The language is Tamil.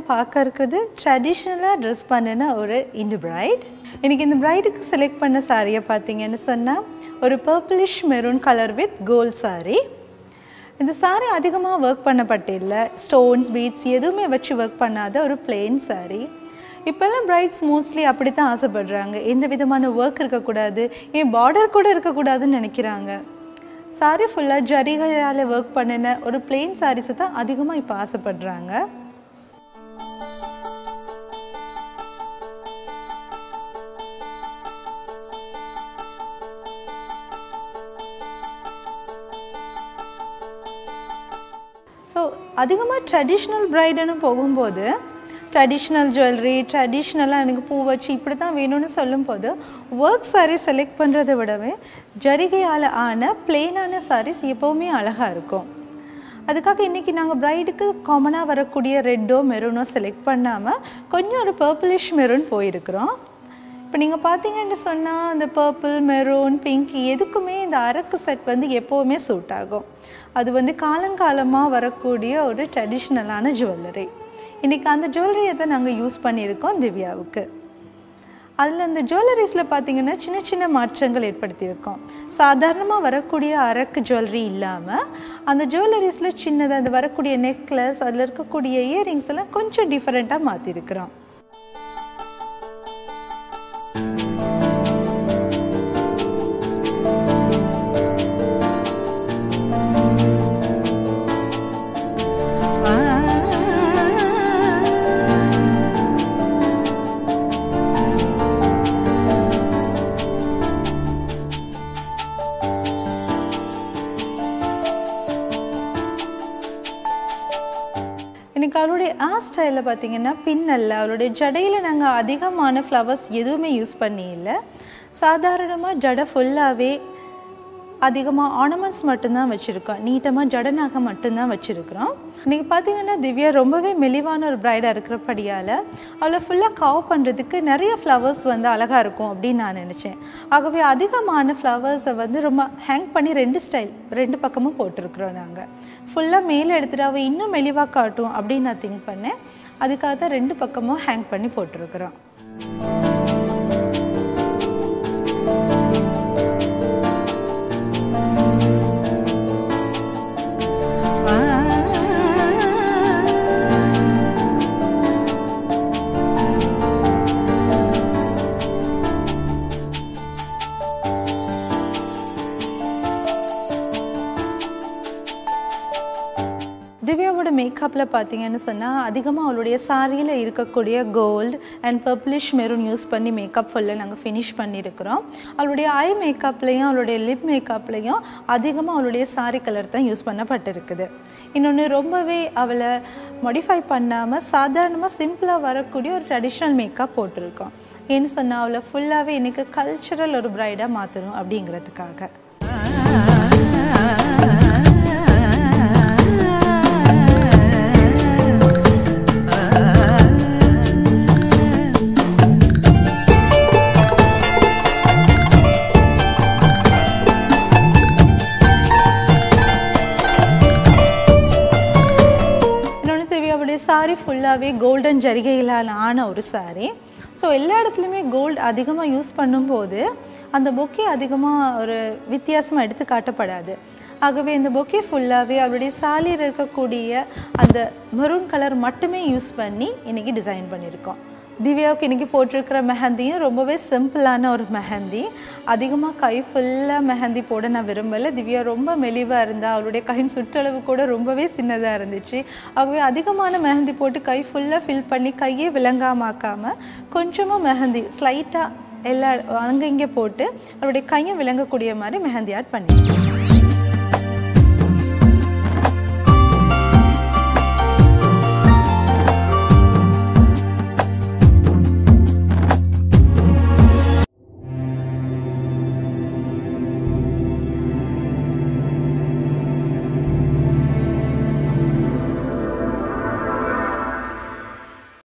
பார்க்க இருக்கிறது ட்ரெடிஷ்னலாக ட்ரெஸ் பண்ணின ஒரு இந்து பிரைட் இன்றைக்கி இந்த பிரைடுக்கு செலக்ட் பண்ண சாரியை பார்த்தீங்கன்னு சொன்னால் ஒரு purplish maroon colour with gold saree இந்த saree அதிகமாக ஒர்க் பண்ணப்பட்டில்லை ஸ்டோன்ஸ் பீட்ஸ் எதுவுமே வச்சு ஒர்க் பண்ணாத ஒரு plain saree இப்போல்லாம் பிரைட்ஸ் மோஸ்ட்லி அப்படி தான் ஆசைப்படுறாங்க எந்த விதமான ஒர்க் இருக்கக்கூடாது ஏன் பார்டர் கூட இருக்கக்கூடாதுன்னு நினைக்கிறாங்க saree ஃபுல்லாக ஜரிகையால் ஒர்க் பண்ணின ஒரு plain சாரீஸை தான் அதிகமாக இப்போ ஆசைப்படுறாங்க ஸோ அதிகமாக ட்ரெடிஷ்னல் ப்ரைடுன்னு போகும்போது ட்ரெடிஷ்னல் ஜுவல்லரி ட்ரெடிஷ்னலாக எனக்கு பூ வச்சு இப்படி தான் வேணும்னு சொல்லும்போது ஒர்க் saree செலக்ட் பண்ணுறதை விடவே ஜரிகையால் ஆன பிளெயினான sarees எப்போவுமே அழகாக இருக்கும் அதுக்காக இன்றைக்கி நாங்கள் ப்ரைடுக்கு காமனாக வரக்கூடிய ரெட்டோ மெரூனோ செலக்ட் பண்ணாமல் கொஞ்சம் ஒரு பர்பிளிஷ் மெரூன் போயிருக்கிறோம் இப்போ நீங்கள் பார்த்தீங்கன்னு சொன்னால் அந்த பர்பிள் மெரூன் பிங்க் எதுக்குமே இந்த அரக்கு செட் வந்து எப்போவுமே சூட் ஆகும் அது வந்து காலங்காலமாக வரக்கூடிய ஒரு ட்ரெடிஷ்னலான ஜுவல்லரி இன்றைக்கி அந்த ஜுவல்லரியை தான் நாங்கள் யூஸ் பண்ணியிருக்கோம் திவ்யாவுக்கு அதில் அந்த ஜுவல்லரிஸில் பார்த்தீங்கன்னா சின்ன சின்ன மாற்றங்கள் ஏற்படுத்தியிருக்கோம் சாதாரணமாக வரக்கூடிய அரக்கு ஜுவல்லரி இல்லாமல் அந்த ஜுவல்லரிஸில் சின்னதாக அந்த வரக்கூடிய நெக்லஸ் அதில் இருக்கக்கூடிய இயரிங்ஸ் எல்லாம் கொஞ்சம் டிஃப்ரெண்ட்டாக மாற்றிருக்கிறோம் எனக்கு அவளுடைய ஆர் ஸ்டைலில் பார்த்தீங்கன்னா பின்னல்ல அவளுடைய ஜடையில் நாங்கள் அதிகமான ஃப்ளவர்ஸ் எதுவுமே யூஸ் பண்ணி இல்லை சாதாரணமாக ஜடை ஃபுல்லாகவே அதிகமாக ஆர்னமெண்ட்ஸ் மட்டும்தான் வச்சுருக்கோம் நீட்டமாக ஜடனாக மட்டும்தான் வச்சுருக்கிறோம் இன்றைக்கி பார்த்தீங்கன்னா திவ்யா ரொம்பவே மெலிவான ஒரு ப்ரைடாக இருக்கிறபடியால் அவளை ஃபுல்லாக கவ் பண்ணுறதுக்கு நிறைய ஃப்ளவர்ஸ் வந்து அழகாக இருக்கும் அப்படின்னு நான் நினச்சேன் ஆகவே அதிகமான ஃப்ளவர்ஸை வந்து ரொம்ப ஹேங் பண்ணி ரெண்டு ஸ்டைல் ரெண்டு பக்கமும் போட்டிருக்கிறோம் நாங்கள் ஃபுல்லாக மேலே எடுத்துகிட்டு அவள் இன்னும் மெலிவாக காட்டும் அப்படின்னு நான் திங்க் பண்ணேன் அதுக்காக தான் ரெண்டு பக்கமும் ஹேங் பண்ணி போட்டிருக்கிறோம் திவ்யாவோட மேக்கப்பில் பார்த்தீங்கன்னு சொன்னால் அதிகமாக அவளுடைய சாரியில் இருக்கக்கூடிய gold and purplish maroon use பண்ணி மேக்கப் ஃபுல்லாக நாங்கள் ஃபினிஷ் பண்ணியிருக்கிறோம் அவளுடைய ஐ மேக்கப்லேயும் அவளுடைய லிப் மேக்கப்லேயும் அதிகமாக அவளுடைய சாரி கலர் தான் யூஸ் பண்ணப்பட்டிருக்குது இன்னொன்று ரொம்பவே அவளை மாடிஃபை பண்ணாமல் சாதாரணமாக சிம்பிளாக வரக்கூடிய ஒரு ட்ரெடிஷ்னல் மேக்கப் போட்டிருக்கோம் ஏன்னு சொன்னால் அவளை ஃபுல்லாகவே எனக்கு கல்ச்சுரல் ஒரு ப்ரைடாக மாற்றணும் அப்படிங்கிறதுக்காக இன்னொன்று திவ்யாவுடைய சாரி ஃபுல்லாகவே கோல்டன் ஜரிகையிலான ஆன ஒரு சாரி ஸோ எல்லா இடத்துலையுமே கோல்டு அதிகமாக யூஸ் பண்ணும்போது அந்த பொக்கே அதிகமாக ஒரு வித்தியாசமாக எடுத்து காட்டப்படாது ஆகவே இந்த பொக்கே ஃபுல்லாகவே அவருடைய சாலியில் இருக்கக்கூடிய அந்த மெரூன் கலர் மட்டுமே யூஸ் பண்ணி இன்றைக்கி டிசைன் பண்ணியிருக்கோம் திவ்யாவுக்கு இன்றைக்கி போட்டிருக்கிற மெஹந்தியும் ரொம்பவே சிம்பிளான ஒரு மெஹந்தி அதிகமாக கை ஃபுல்லாக மெஹந்தி போட நான் விரும்பலை திவ்யா ரொம்ப மெலிவாக இருந்தா அவளுடைய கையின் சுற்றளவு கூட ரொம்பவே சின்னதாக இருந்துச்சு ஆகவே அதிகமான மெஹந்தி போட்டு கை ஃபுல்லாக ஃபில் பண்ணி கையே விளங்காமாக்காமல் கொஞ்சமாக மெஹந்தி ஸ்லைட்டாக எல்லா அங்கே இங்கே போட்டு அவளுடைய கையை விளங்கக்கூடிய மாதிரி மெஹந்தி ஆட் பண்ணிட்டேன்